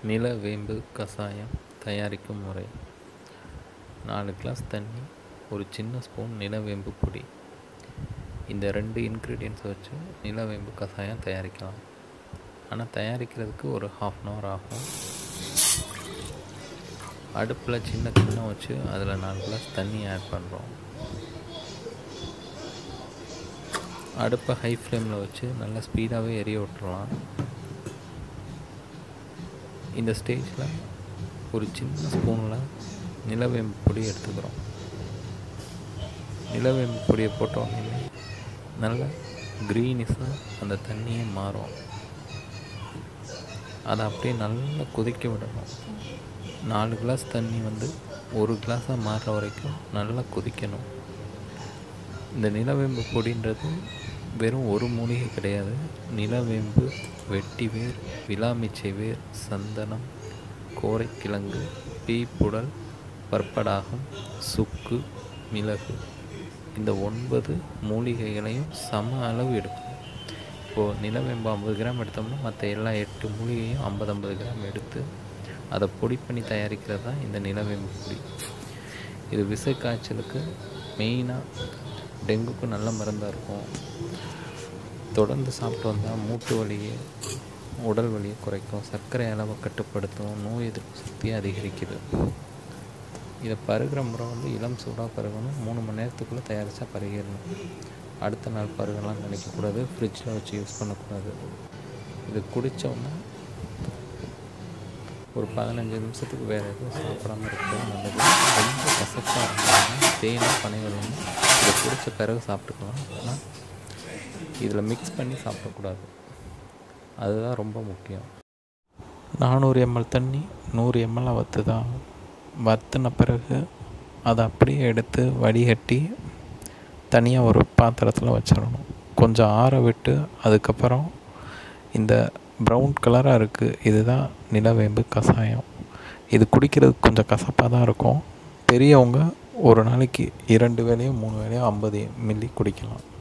நிலவேம்பு கஷாயம் தயாரிக்கும் முறை நாலு கிளாஸ் தண்ணி ஒரு சின்ன ஸ்பூன் நிலவேம்பு பொடி இந்த ரெண்டு இன்க்ரீடியன்ட்ஸ் வச்சு நிலவேம்பு கஷாயம் தயாரிக்கலாம் ஆனால் தயாரிக்கிறதுக்கு ஒரு ஹாஃப் அன் ஹவர் ஆகும் அடுப்பில் சின்ன கிண்ணம் வச்சு அதில் நாலு கிளாஸ் தண்ணி ஆட் பண்ணுறோம் அடுப்பை ஹை ஃப்ளேமில் வச்சு நல்லா ஸ்பீடாகவே எரிய விட்டுறலாம் இந்த ஸ்டேஜில் ஒரு சின்ன ஸ்பூனில் நிலவேம்பு பொடி எடுத்துக்கிறோம் நிலவேம்பு பொடியை போட்ட உடனே நல்லா க்ரீனிஸாக அந்த தண்ணியே மாறும் அதை அப்படியே நல்லா கொதிக்க விடணும் நாலு கிளாஸ் தண்ணி வந்து ஒரு கிளாஸாக மாறுற வரைக்கும் நல்லா கொதிக்கணும் இந்த நிலவேம்பு பொடின்றது வெறும் ஒரு மூலிகை கிடையாது நிலவேம்பு வெட்டிவேர் விலாமிச்சை வேர் சந்தனம் கோரைக்கிழங்கு பீப்புடல் பற்படாகம் சுக்கு மிளகு இந்த ஒன்பது மூலிகைகளையும் சம அளவு எடுக்கணும் இப்போது நிலவேம்பு ஐம்பது கிராம் எடுத்தோம்னா மற்ற எல்லா எட்டு மூலிகையும் ஐம்பது ஐம்பது கிராம் எடுத்து அதை பொடி பண்ணி தயாரிக்கிறது தான் இந்த நிலவேம்பு பொடி இது விசை காய்ச்சலுக்கு மெயினாக டெங்குக்கு நல்ல மருந்தாக இருக்கும் தொடர்ந்து சாப்பிட்டு வந்தால் மூட்டு வலியை உடல் வலியை குறைக்கும் சர்க்கரை அளவை கட்டுப்படுத்தும் நோய் எதிர்ப்பு சக்தியை அதிகரிக்குது இதை பருகிற முறை வந்து இளம் சூடாக பருகணும் மூணு மணி நேரத்துக்குள்ளே தயாரித்தா பருகிடணும் அடுத்த நாள் பருகலாம் நினைக்கக்கூடாது ஃப்ரிட்ஜில் வச்சு யூஸ் பண்ணக்கூடாது இது குடித்தோன்னா ஒரு பதினஞ்சு நிமிஷத்துக்கு வேறு எதுவும் சாப்பிடாம இருக்கிறது நல்லது ரொம்ப கசப்பாக இருந்தாலும் தேனும் பனைகளும் இதை குடித்த பிறகு சாப்பிட்டுக்கலாம் ஆனால் இதில் மிக்ஸ் பண்ணி சாப்பிடக்கூடாது அதுதான் ரொம்ப முக்கியம் நானூறு எம்எல் தண்ணி நூறு எம்எல் வற்று தான் வற்றின பிறகு அதை அப்படியே எடுத்து வடிகட்டி தனியாக ஒரு பாத்திரத்தில் வச்சிடணும் கொஞ்சம் ஆற விட்டு அதுக்கப்புறம் இந்த ப்ரௌன் கலராக இருக்குது இதுதான் நிலவேம்பு கஷாயம் இது குடிக்கிறதுக்கு கொஞ்சம் கசப்பாக தான் இருக்கும் பெரியவங்க ஒரு நாளைக்கு இரண்டு வேலையும் மூணு வேலையும் ஐம்பது மில்லி குடிக்கலாம்